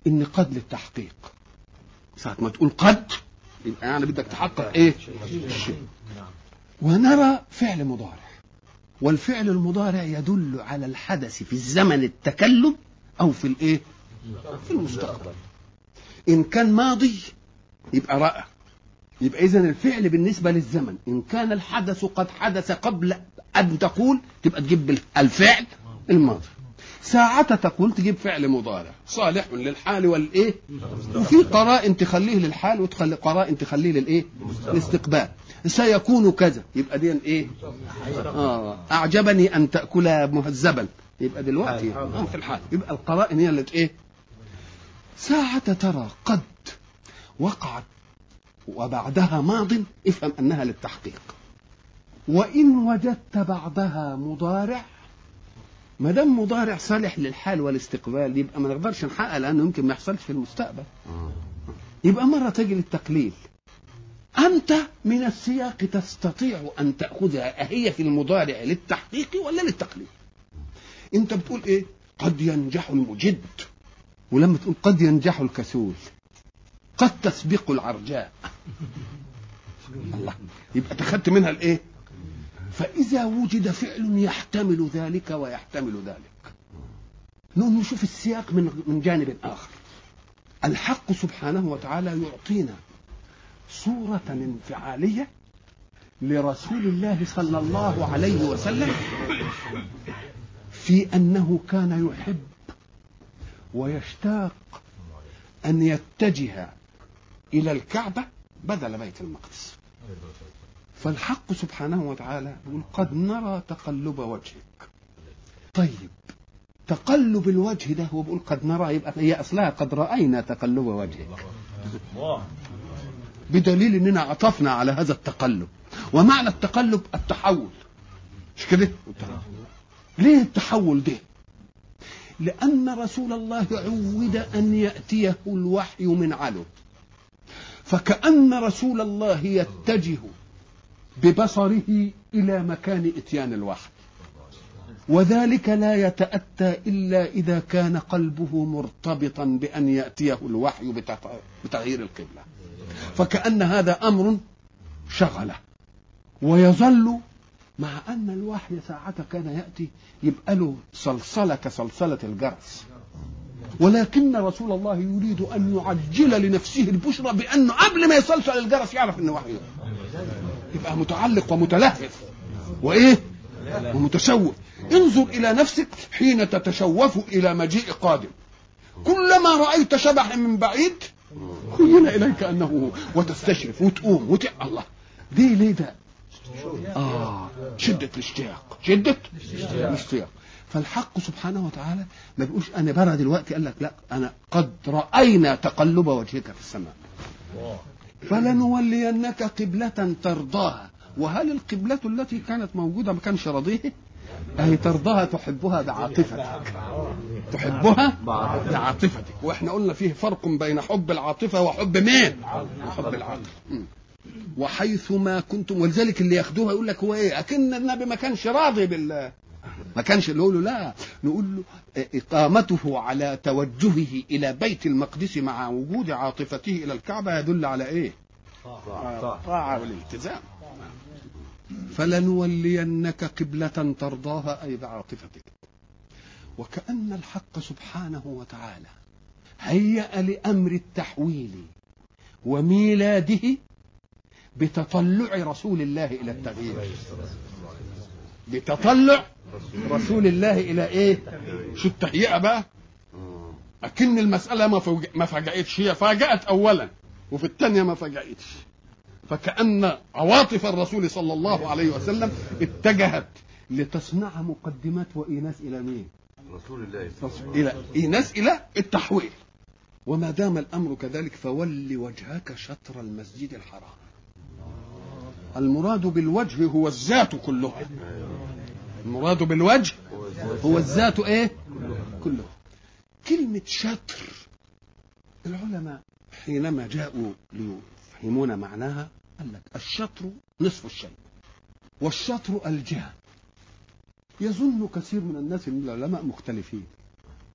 ان قد للتحقيق ساعة ما تقول قد يبقى يعني بدك تحقق ايه الشيء ونرى فعل مضارع والفعل المضارع يدل على الحدث في الزمن التكلم او في الايه في المستقبل ان كان ماضي يبقى راى يبقى اذا الفعل بالنسبه للزمن ان كان الحدث قد حدث قبل ان تقول تبقى تجيب الفعل الماضي ساعة تقول تجيب فعل مضارع صالح للحال والايه وفي قرائن تخليه للحال وتخلي قرائن تخليه للايه الاستقبال سيكون كذا يبقى دي ايه آه. اعجبني ان تاكل مهذبا يبقى دلوقتي آه في الحال يبقى القرائن هي اللي ايه ساعة ترى قد وقعت وبعدها ماض افهم انها للتحقيق وان وجدت بعدها مضارع ما دام مضارع صالح للحال والاستقبال يبقى ما نقدرش نحقق لانه يمكن ما يحصلش في المستقبل يبقى مره تجي للتقليل انت من السياق تستطيع ان تاخذها اهي في المضارع للتحقيق ولا للتقليل انت بتقول ايه قد ينجح المجد ولما تقول قد ينجح الكسول قد تسبق العرجاء الله يبقى اتخذت منها الايه فإذا وجد فعل يحتمل ذلك ويحتمل ذلك نقوم نشوف السياق من من جانب آخر الحق سبحانه وتعالى يعطينا صورة انفعالية لرسول الله صلى الله عليه وسلم في أنه كان يحب ويشتاق أن يتجه إلى الكعبة بدل بيت المقدس فالحق سبحانه وتعالى يقول قد نرى تقلب وجهك طيب تقلب الوجه ده هو بيقول قد نرى يبقى هي اصلها قد راينا تقلب وجهك بدليل اننا عطفنا على هذا التقلب ومعنى التقلب التحول مش كده ليه التحول ده لان رسول الله عود ان ياتيه الوحي من علو فكأن رسول الله يتجه ببصره إلى مكان إتيان الوحي وذلك لا يتأتى إلا إذا كان قلبه مرتبطا بأن يأتيه الوحي بتغيير القبلة فكأن هذا أمر شغله ويظل مع أن الوحي ساعة كان يأتي يبقى له صلصلة كصلصلة الجرس ولكن رسول الله يريد أن يعجل لنفسه البشرى بأنه قبل ما يصلصل الجرس يعرف أنه وحي يبقى متعلق ومتلهف وايه ومتشوف انظر الى نفسك حين تتشوف الى مجيء قادم كلما رايت شبح من بعيد خيل اليك انه هو وتستشرف وتقوم وت... الله دي ليه ده اه شده الاشتياق شده الاشتياق فالحق سبحانه وتعالى ما بيقولش انا برا دلوقتي قال لك لا انا قد راينا تقلب وجهك في السماء فلنولينك قبلة ترضاها وهل القبلة التي كانت موجودة ما كانش راضيه أي ترضاها تحبها بعاطفتك تحبها بعاطفتك واحنا قلنا فيه فرق بين حب العاطفة وحب مين حب العاطفة وحيث ما كنتم ولذلك اللي ياخدوها يقول لك هو ايه اكن النبي ما كانش راضي بال ما كانش نقول له لا نقول له إقامته على توجهه إلى بيت المقدس مع وجود عاطفته إلى الكعبة يدل على إيه؟ طاعة والالتزام فلنولينك قبلة ترضاها أي بعاطفتك وكأن الحق سبحانه وتعالى هيأ لأمر التحويل وميلاده بتطلع رسول الله إلى التغيير بتطلع رسول الله الى ايه شو التهيئه بقى اكن المساله ما فوج... ما فاجأتش هي فاجأت اولا وفي الثانيه ما فاجأتش فكأن عواطف الرسول صلى الله عليه وسلم اتجهت لتصنع مقدمات وإيناس إلى مين؟ رسول الله إلى إيناس إلى التحويل وما دام الأمر كذلك فول وجهك شطر المسجد الحرام المراد بالوجه هو الذات كلها المراد بالوجه هو الذات ايه كله كلمة شطر العلماء حينما جاءوا ليفهمون معناها قال لك الشطر نصف الشيء والشطر الجهة يظن كثير من الناس ان العلماء مختلفين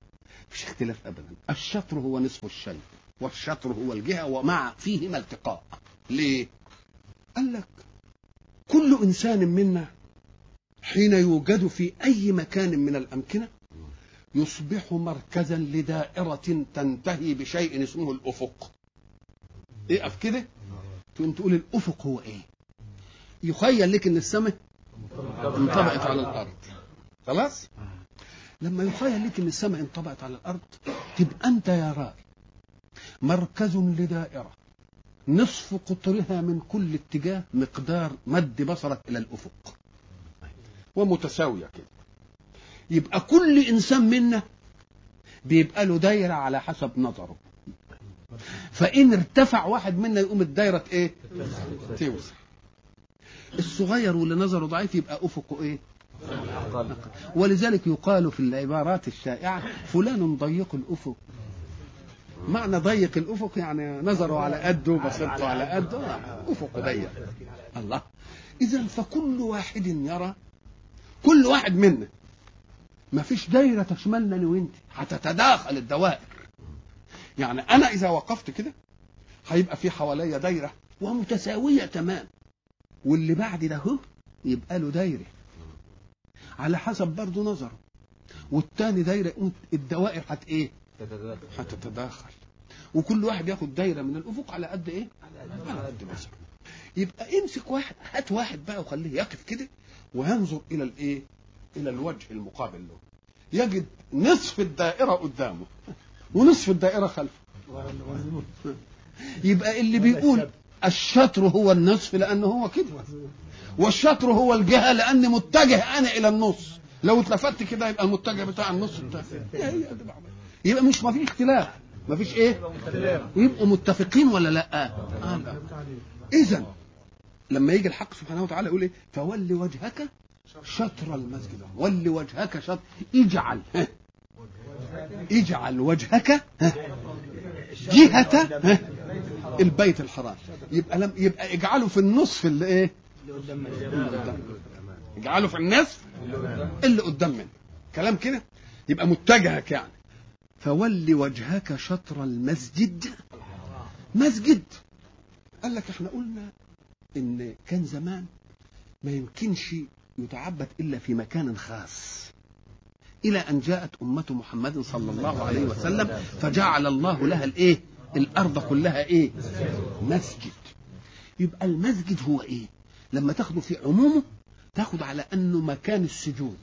مفيش اختلاف ابدا الشطر هو نصف الشيء والشطر هو الجهه ومع فيهما التقاء ليه قال لك كل انسان منا حين يوجد في اي مكان من الامكنه يصبح مركزا لدائره تنتهي بشيء اسمه الافق اقف كده تقوم تقول الافق هو ايه يخيل لك ان السماء انطبقت على الارض خلاص لما يخيل لك ان السماء انطبقت على الارض تبقى انت يا رائي مركز لدائره نصف قطرها من كل اتجاه مقدار مد بصرك الى الافق ومتساويه كده يبقى كل انسان منا بيبقى له دايره على حسب نظره فان ارتفع واحد منا يقوم الدايره ايه توسع الصغير واللي نظره ضعيف يبقى افقه ايه ولذلك يقال في العبارات الشائعه فلان ضيق الافق معنى ضيق الافق يعني نظره على قده بصيرته على قده افقه ضيق الله اذا فكل واحد يرى كل واحد منا ما فيش دايره تشملنا انا وانت هتتداخل الدوائر يعني انا اذا وقفت كده هيبقى في حواليا دايره ومتساويه تمام واللي بعد ده هو يبقى له دايره على حسب برضه نظره والتاني دايره الدوائر هت ايه هتتداخل وكل واحد ياخد دايره من الافق على قد ايه على قد بصره يبقى امسك واحد هات واحد بقى وخليه يقف كده وينظر الى الايه الى الوجه المقابل له يجد نصف الدائره قدامه ونصف الدائره خلفه يبقى اللي بيقول الشطر هو النصف لانه هو كده والشطر هو الجهه لاني متجه انا الى النص لو اتلفت كده يبقى المتجه بتاع النص بتاع يبقى مش ما فيش اختلاف ما فيش ايه يبقوا متفقين ولا لا آه لا اذا لما يجي الحق سبحانه وتعالى يقول ايه فول وجهك شطر المسجد ول وجهك شطر اجعل اجعل وجهك جهة البيت الحرام يبقى لم يبقى اجعله في النصف اللي ايه اللي قدام اجعله في النصف اللي قدام منه كلام كده يبقى متجهك يعني فول وجهك شطر المسجد مسجد قال لك احنا قلنا ان كان زمان ما يمكنش يتعبد الا في مكان خاص الى ان جاءت امه محمد صلى الله عليه وسلم فجعل الله لها الايه الارض كلها ايه مسجد يبقى المسجد هو ايه لما تاخده في عمومه تاخد على انه مكان السجود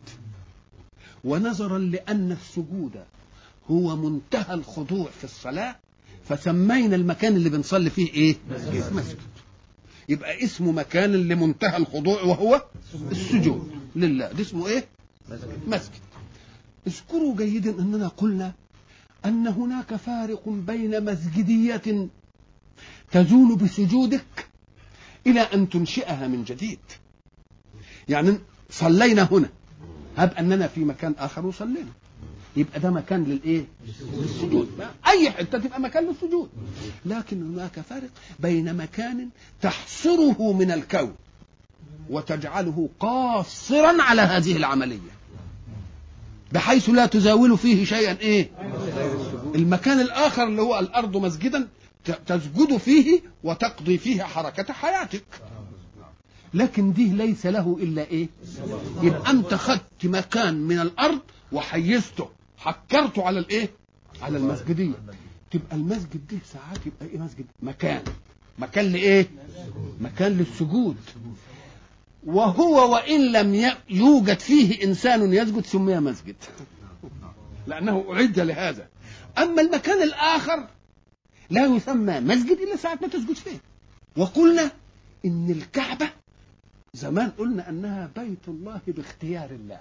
ونظرا لان السجود هو منتهى الخضوع في الصلاه فسمينا المكان اللي بنصلي فيه ايه مسجد, مسجد. يبقى اسمه مكان لمنتهى الخضوع وهو السجود لله ده اسمه ايه مسجد, مسجد. اذكروا جيدا اننا قلنا ان هناك فارق بين مسجديه تزول بسجودك الى ان تنشئها من جديد يعني صلينا هنا هب اننا في مكان اخر وصلينا يبقى ده مكان للايه للسجود اي حته تبقى مكان للسجود لكن هناك فرق بين مكان تحصره من الكون وتجعله قاصرا على هذه العمليه بحيث لا تزاول فيه شيئا ايه المكان الاخر اللي هو الارض مسجدا تسجد فيه وتقضي فيه حركه حياتك لكن دي ليس له الا ايه يبقى انت خدت مكان من الارض وحيزته حكرته على الايه على المسجديه تبقى المسجد ده ساعات يبقى ايه مسجد مكان مكان لايه مكان للسجود وهو وان لم يوجد فيه انسان يسجد سمي مسجد لانه اعد لهذا اما المكان الاخر لا يسمى مسجد الا ساعه ما تسجد فيه وقلنا ان الكعبه زمان قلنا انها بيت الله باختيار الله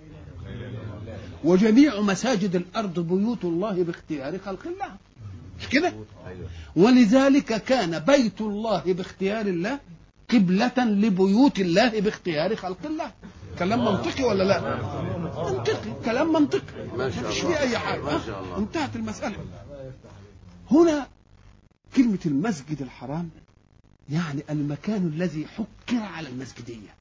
وجميع مساجد الارض بيوت الله باختيار خلق الله مش كده ولذلك كان بيت الله باختيار الله قبلة لبيوت الله باختيار خلق الله كلام منطقي ولا لا منطقي كلام منطقي ما فيش فيه اي حاجه ما شاء الله. انتهت المساله هنا كلمه المسجد الحرام يعني المكان الذي حكر على المسجديه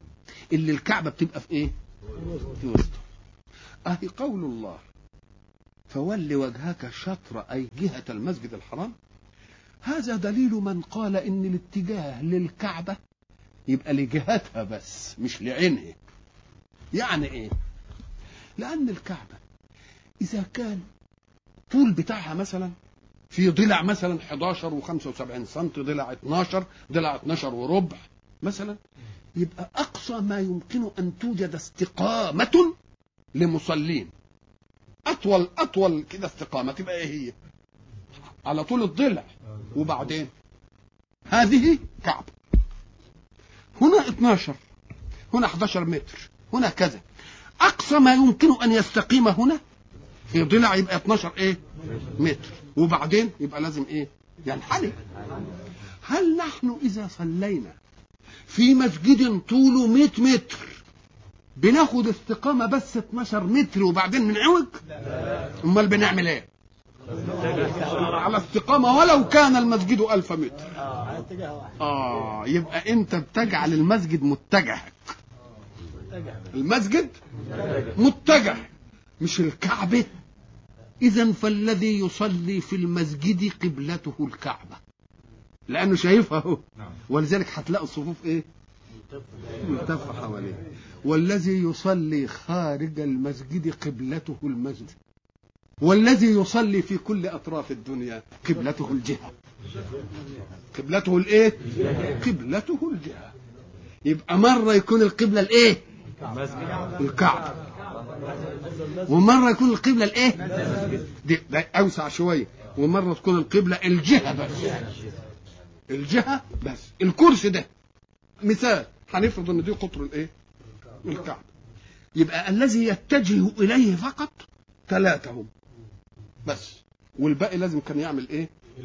اللي الكعبه بتبقى في ايه في وسطه اهي قول الله فول وجهك شطر أي جهة المسجد الحرام هذا دليل من قال إن الاتجاه للكعبة يبقى لجهتها بس مش لعينها يعني إيه لأن الكعبة إذا كان طول بتاعها مثلا في ضلع مثلا 11 و75 سم ضلع 12 ضلع 12 وربع مثلا يبقى اقصى ما يمكن ان توجد استقامه لمصلين اطول اطول كده استقامه تبقى ايه هي على طول الضلع وبعدين هذه كعبه هنا 12 هنا 11 متر هنا كذا اقصى ما يمكن ان يستقيم هنا في ضلع يبقى 12 ايه متر وبعدين يبقى لازم ايه ينحني هل نحن اذا صلينا في مسجد طوله 100 متر بناخد استقامه بس 12 متر وبعدين بنعوج امال بنعمل ايه على استقامه ولو كان المسجد ألف متر اه يبقى انت بتجعل المسجد متجهك المسجد متجه مش الكعبه اذا فالذي يصلي في المسجد قبلته الكعبه لانه شايفها اهو ولذلك هتلاقوا الصفوف ايه ملتفه حواليه والذي يصلي خارج المسجد قبلته المسجد والذي يصلي في كل اطراف الدنيا قبلته الجهه قبلته الايه قبلته الجهه يبقى مره يكون القبله الايه الكعبه ومره يكون القبله الايه دي ده اوسع شويه ومره تكون القبله الجهه بس الجهه بس الكرسي ده مثال هنفرض ان دي قطر الايه الكعبه يبقى الذي يتجه اليه فقط ثلاثه هم بس والباقي لازم كان يعمل ايه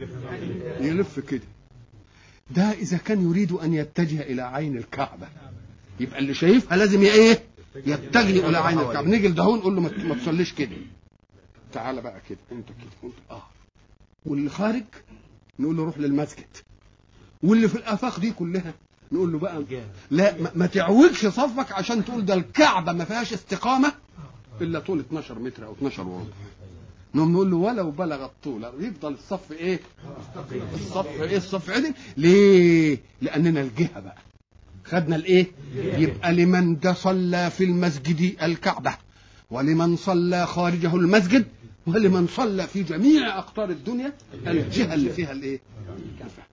يلف كده ده اذا كان يريد ان يتجه الى عين الكعبه يبقى اللي شايفها لازم ايه يتجه الى عين الكعبه نيجي لدهون نقول له ما ما تصليش كده تعالى بقى كده انت كده وانت اه واللي خارج نقول له روح للمسجد واللي في الافاق دي كلها نقول له بقى لا ما, ما تعوجش صفك عشان تقول ده الكعبه ما فيهاش استقامه الا طول 12 متر او 12 وربع نقوم نقول له ولو بلغ الطول يفضل الصف ايه الصف ايه الصف عدل ليه لاننا الجهه بقى خدنا الايه يبقى لمن ده صلى في المسجد الكعبه ولمن صلى خارجه المسجد ولمن صلى في جميع اقطار الدنيا الجهه اللي فيها الايه الكعبه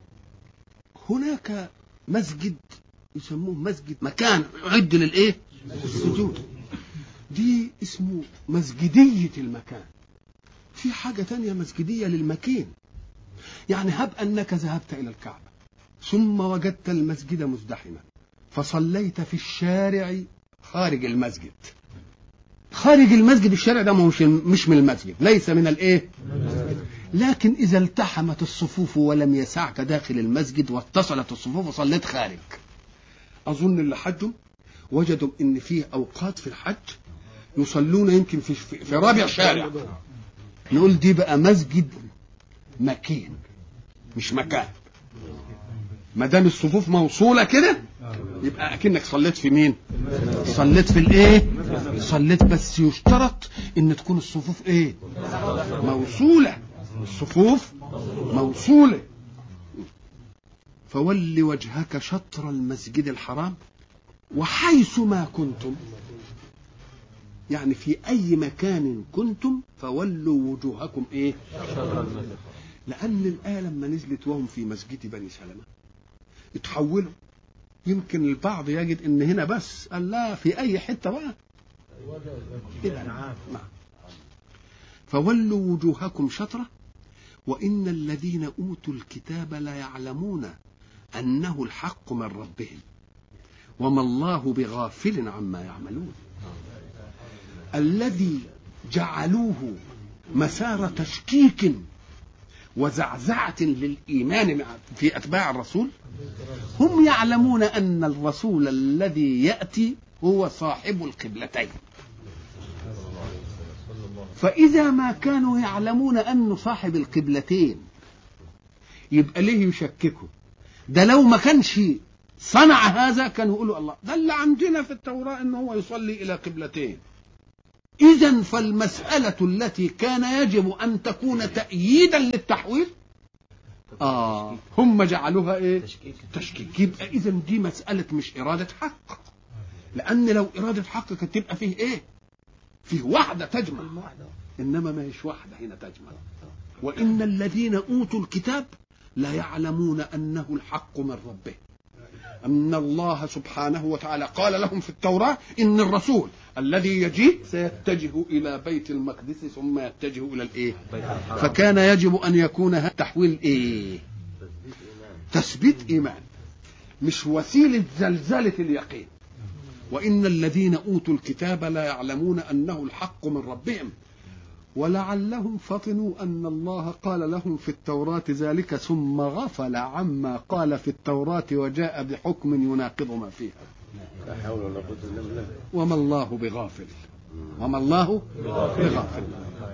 هناك مسجد يسموه مسجد مكان يعد للايه السجود دي اسمه مسجدية المكان في حاجة تانية مسجدية للمكين يعني هب أنك ذهبت إلى الكعبة ثم وجدت المسجد مزدحما فصليت في الشارع خارج المسجد خارج المسجد الشارع ده مش مش من المسجد ليس من الايه لكن اذا التحمت الصفوف ولم يسعك داخل المسجد واتصلت الصفوف وصليت خارج اظن اللي حجوا وجدوا ان فيه اوقات في الحج يصلون يمكن في في, في رابع شارع نقول دي بقى مسجد مكين مش مكان ما دام الصفوف موصوله كده يبقى اكنك صليت في مين صليت في الايه صليت بس يشترط ان تكون الصفوف ايه موصوله الصفوف موصوله فول وجهك شطر المسجد الحرام وحيث ما كنتم يعني في اي مكان كنتم فولوا وجوهكم ايه لان الايه لما نزلت وهم في مسجد بني سلمه اتحولوا يمكن البعض يجد ان هنا بس قال لا في اي حته بقى إذا نعم فولوا وجوهكم شطره وان الذين اوتوا الكتاب ليعلمون انه الحق من ربهم وما الله بغافل عما يعملون الذي جعلوه مسار تشكيك وزعزعة للإيمان في أتباع الرسول هم يعلمون أن الرسول الذي يأتي هو صاحب القبلتين فإذا ما كانوا يعلمون أنه صاحب القبلتين يبقى ليه يشككوا ده لو ما كانش صنع هذا كانوا يقولوا الله ده اللي عندنا في التوراة أنه هو يصلي إلى قبلتين إذا فالمسألة التي كان يجب أن تكون تأييدا للتحويل آه هم جعلوها إيه؟ تشكيك تشكيك يبقى إذا دي مسألة مش إرادة حق لأن لو إرادة حق كانت تبقى فيه إيه؟ فيه وحدة تجمع إنما ما هيش واحدة هنا تجمع وإن الذين أوتوا الكتاب لا يعلمون أنه الحق من ربه أن الله سبحانه وتعالى قال لهم في التوراة إن الرسول الذي يجيء سيتجه إلى بيت المقدس ثم يتجه إلى الإيه فكان يجب أن يكون هذا تحويل إيه تثبيت إيمان مش وسيلة زلزلة اليقين وإن الذين أوتوا الكتاب لا يعلمون أنه الحق من ربهم ولعلهم فطنوا أن الله قال لهم في التوراة ذلك ثم غفل عما قال في التوراة وجاء بحكم يناقض ما فيها لا حول ولا قوة إلا بالله وما الله بغافل وما الله بغافل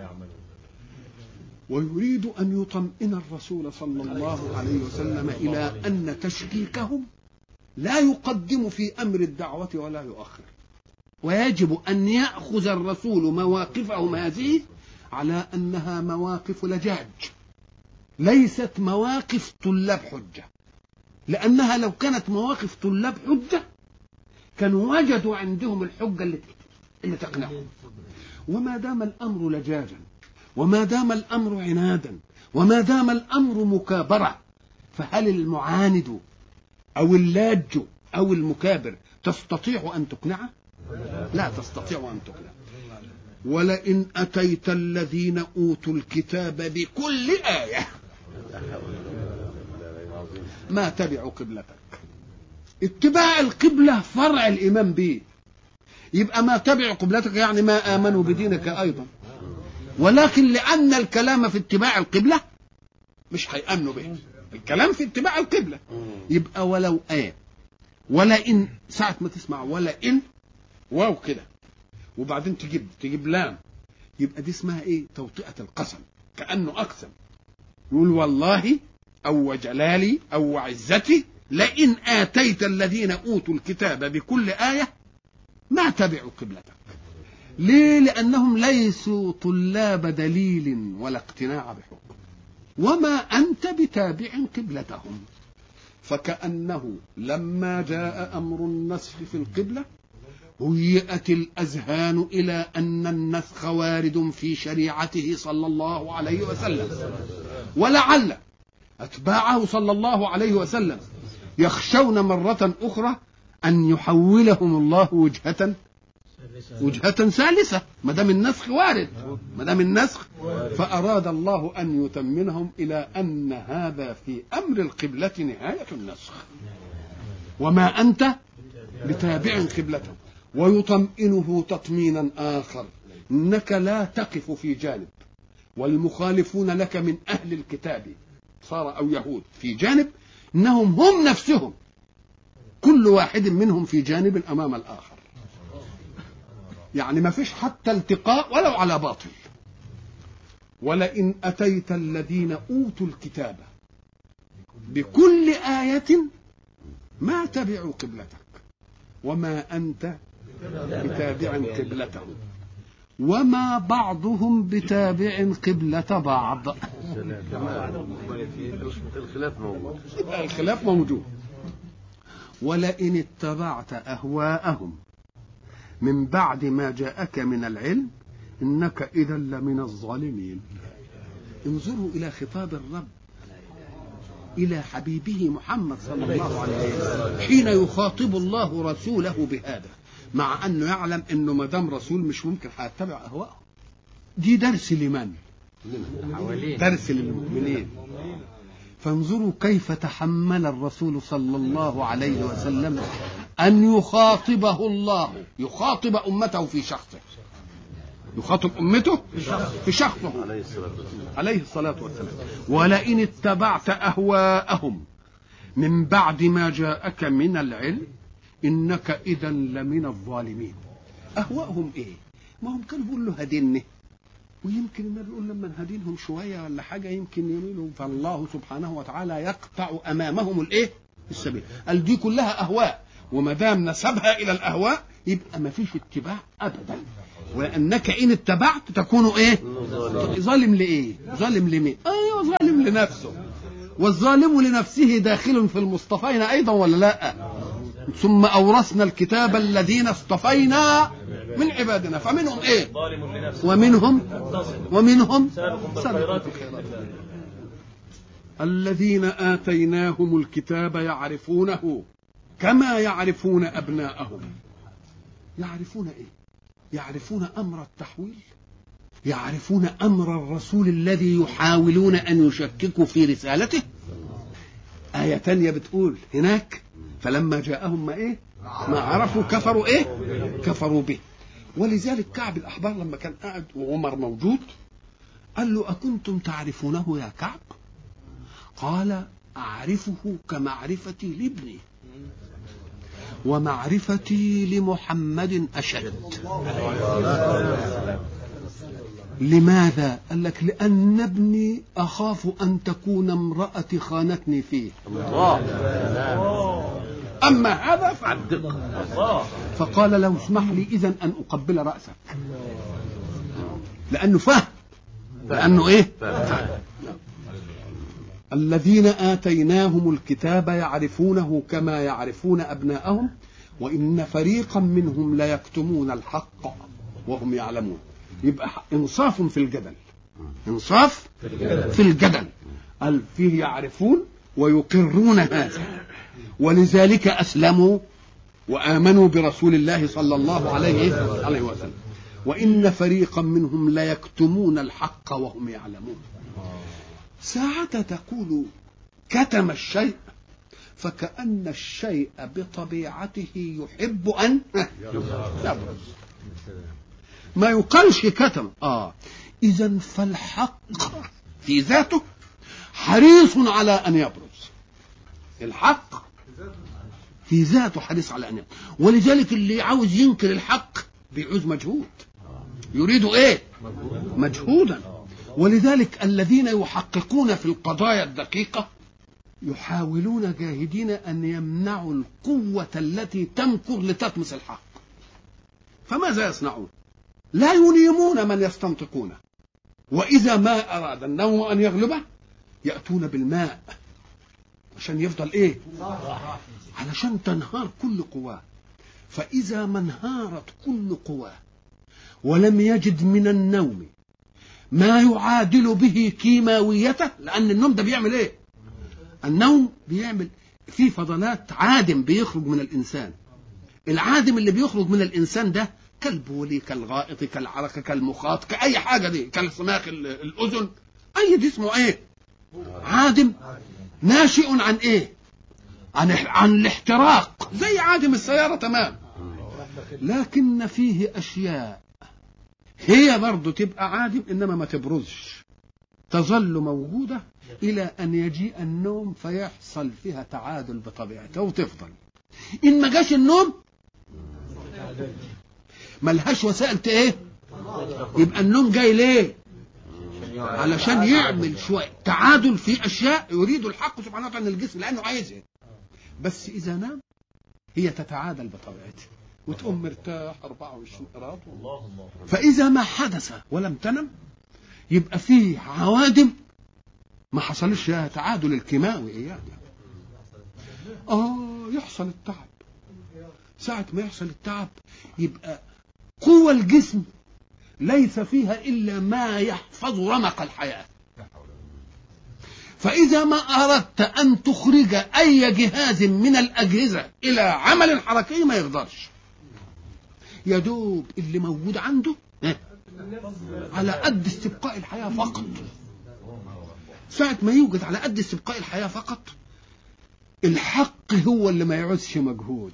ويريد أن يطمئن الرسول صلى الله عليه وسلم إلى أن تشكيكهم لا يقدم في أمر الدعوة ولا يؤخر ويجب أن يأخذ الرسول مواقفهم هذه على أنها مواقف لجاج ليست مواقف طلاب حجة لأنها لو كانت مواقف طلاب حجة كانوا وجدوا عندهم الحجة اللي اللي تقنعهم وما دام الأمر لجاجا وما دام الأمر عنادا وما دام الأمر مكابرة فهل المعاند أو اللاج أو المكابر تستطيع أن تقنعه؟ لا تستطيع أن تقنعه ولئن أتيت الذين أوتوا الكتاب بكل آية ما تبعوا قبلتك اتباع القبلة فرع الإيمان به يبقى ما تبعوا قبلتك يعني ما آمنوا بدينك أيضا ولكن لأن الكلام في اتباع القبلة مش هيأمنوا به الكلام في اتباع القبلة يبقى ولو آية ولئن ساعة ما تسمع ولئن واو كده وبعدين تجيب تجيب لام يبقى دي اسمها ايه توطئة القسم كأنه أقسم يقول والله أو وجلالي أو وعزتي لئن آتيت الذين أوتوا الكتاب بكل آية ما تبعوا قبلتك ليه لأنهم ليسوا طلاب دليل ولا اقتناع بحكم وما أنت بتابع قبلتهم فكأنه لما جاء أمر النسخ في القبلة هيئت الأذهان إلى أن النسخ وارد في شريعته صلى الله عليه وسلم ولعل أتباعه صلى الله عليه وسلم يخشون مرة أخرى أن يحولهم الله وجهة وجهة ثالثة ما دام النسخ وارد ما دام النسخ فأراد الله أن يتمنهم إلى أن هذا في أمر القبلة نهاية النسخ وما أنت بتابع قبلته ويطمئنه تطمينا آخر إنك لا تقف في جانب والمخالفون لك من أهل الكتاب صار أو يهود في جانب إنهم هم نفسهم كل واحد منهم في جانب أمام الآخر يعني ما فيش حتى التقاء ولو على باطل ولئن أتيت الذين أوتوا الكتاب بكل آية ما تبعوا قبلتك وما أنت بتابع قبلتهم وما بعضهم بتابع قبلة بعض الخلاف موجود الخلاف موجود ولئن اتبعت أهواءهم من بعد ما جاءك من العلم إنك إذا لمن الظالمين انظروا إلى خطاب الرب إلى حبيبه محمد صلى الله عليه وسلم حين يخاطب الله رسوله بهذا مع أنه يعلم أنه ما دام رسول مش ممكن هيتبع أهواءه دي درس لمن؟ حوالين درس للمؤمنين فانظروا كيف تحمل الرسول صلى الله عليه وسلم أن يخاطبه الله يخاطب أمته في شخصه يخاطب أمته في شخصه عليه الصلاة والسلام عليه الصلاة والسلام ولئن اتبعت أهواءهم من بعد ما جاءك من العلم إنك إذا لمن الظالمين أهواءهم إيه ما هم كانوا بيقولوا له هديني ويمكن النبي يقول لما نهدينهم شوية ولا حاجة يمكن يميلوا فالله سبحانه وتعالى يقطع أمامهم الإيه السبيل قال دي كلها أهواء وما دام نسبها الى الاهواء يبقى ما فيش اتباع ابدا وانك ان اتبعت تكون ايه ظالم لايه ظالم لمين ايوه ظالم لنفسه والظالم لنفسه داخل في المصطفين ايضا ولا لا ثم اورثنا الكتاب الذين اصطفينا من عبادنا فمنهم ايه ظالم لنفسه ومنهم ومنهم سابق سابق بالخيرات بالخيرات الذين آتيناهم الكتاب يعرفونه كما يعرفون أبناءهم يعرفون إيه؟ يعرفون أمر التحويل يعرفون أمر الرسول الذي يحاولون أن يشككوا في رسالته آية تانية بتقول هناك فلما جاءهم ما إيه ما عرفوا كفروا إيه كفروا به ولذلك كعب الأحبار لما كان قاعد وعمر موجود قال له أكنتم تعرفونه يا كعب قال أعرفه كمعرفتي لابني ومعرفتي لمحمد أشد لماذا؟ قال لك لأن ابني أخاف أن تكون امرأتي خانتني فيه أما هذا فعدق فقال لو اسمح لي إذا أن أقبل رأسك لأنه فهم لأنه إيه؟ الذين آتيناهم الكتاب يعرفونه كما يعرفون أبناءهم وإن فريقا منهم ليكتمون الحق وهم يعلمون يبقى إنصاف في الجدل إنصاف في الجدل قال فيه يعرفون ويقرون هذا ولذلك أسلموا وآمنوا برسول الله صلى الله عليه عليه وسلم وإن فريقا منهم ليكتمون الحق وهم يعلمون ساعة تقول كتم الشيء فكأن الشيء بطبيعته يحب أن يبرز ما يقالش كتم آه إذا فالحق في ذاته حريص على أن يبرز الحق في ذاته حريص على أن يبرز ولذلك اللي عاوز ينكر الحق بيعوز مجهود يريد ايه مجهودا ولذلك الذين يحققون في القضايا الدقيقة يحاولون جاهدين أن يمنعوا القوة التي تمكر لتطمس الحق فماذا يصنعون لا ينيمون من يستنطقونه وإذا ما أراد النوم أن يغلبه يأتون بالماء عشان يفضل إيه علشان تنهار كل قواه فإذا ما انهارت كل قواه ولم يجد من النوم ما يعادل به كيماويته لأن النوم ده بيعمل إيه النوم بيعمل في فضلات عادم بيخرج من الإنسان العادم اللي بيخرج من الإنسان ده كالبولي كالغائط كالعرق كالمخاط كأي حاجة دي كالصماخ ال- الأذن أي دي اسمه إيه عادم ناشئ عن إيه عن عن الاحتراق زي عادم السيارة تمام لكن فيه أشياء هي برضه تبقى عادم إنما ما تبرزش تظل موجودة إلى أن يجيء النوم فيحصل فيها تعادل بطبيعتها وتفضل إن ما جاش النوم ملهاش وسائل ت- ايه يبقى النوم جاي ليه علشان يعمل شوية تعادل في أشياء يريد الحق سبحانه وتعالى الجسم لأنه عايزها بس إذا نام هي تتعادل بطبيعتها وتقوم مرتاح 24 قراط فإذا ما حدث ولم تنم يبقى فيه عوادم ما حصلش فيها تعادل الكيماوي إياه آه يحصل التعب ساعة ما يحصل التعب يبقى قوى الجسم ليس فيها إلا ما يحفظ رمق الحياة فإذا ما أردت أن تخرج أي جهاز من الأجهزة إلى عمل حركي ما يقدرش يا دوب اللي موجود عنده إيه؟ على قد استبقاء الحياة فقط ساعة ما يوجد على قد استبقاء الحياة فقط الحق هو اللي ما يعوزش مجهود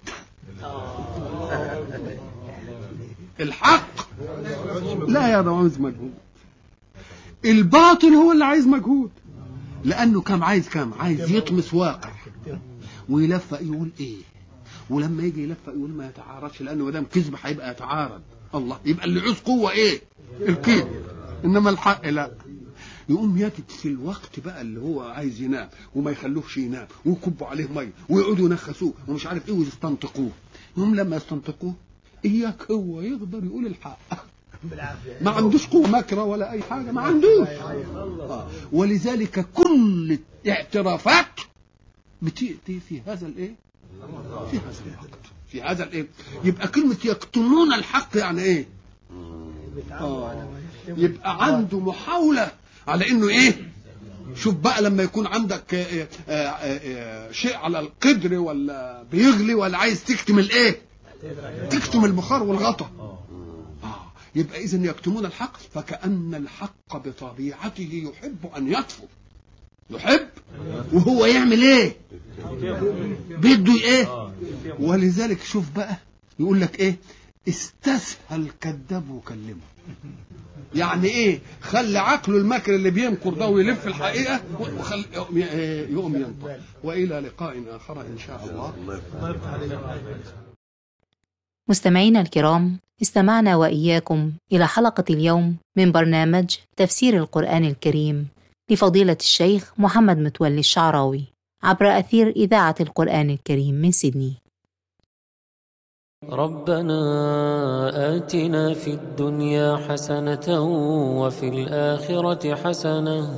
الحق لا يعوز مجهود الباطل هو اللي عايز مجهود لانه كم عايز كم عايز يطمس واقع ويلفق يقول ايه ولما يجي يلفق يقول ما يتعارضش لانه ما دام كذب هيبقى يتعارض الله يبقى اللي يعوز قوه ايه الكذب انما الحق لا يقوم يجد في الوقت بقى اللي هو عايز ينام وما يخلوهش ينام ويكبوا عليه ميه ويقعدوا ينخسوه ومش عارف ايه ويستنطقوه يقوم لما يستنطقوه اياك هو يقدر يقول الحق ما عندوش قوه مكره ولا اي حاجه ما عندوش آه. ولذلك كل اعترافات بتاتي في هذا الايه في هذا الوقت في هذا الايه يبقى كلمه يكتمون الحق يعني ايه آه. يبقى عنده محاوله على انه ايه شوف بقى لما يكون عندك آه، آه، آه، آه، شيء على القدر ولا بيغلي ولا عايز تكتم الايه تكتم البخار والغطا آه. يبقى اذا يكتمون الحق فكأن الحق بطبيعته يحب ان يطفو يحب وهو يعمل ايه بده ايه ولذلك شوف بقى يقول لك ايه استسهل كذاب وكلمه يعني ايه خلي عقله المكر اللي بيمكر ده ويلف الحقيقه وخل يقوم يقوم ينطق والى لقاء اخر ان شاء الله الله يفتح مستمعينا الكرام استمعنا وإياكم إلى حلقة اليوم من برنامج تفسير القرآن الكريم لفضيلة الشيخ محمد متولي الشعراوي عبر أثير إذاعة القرآن الكريم من سيدني ربنا آتنا في الدنيا حسنة وفي الآخرة حسنة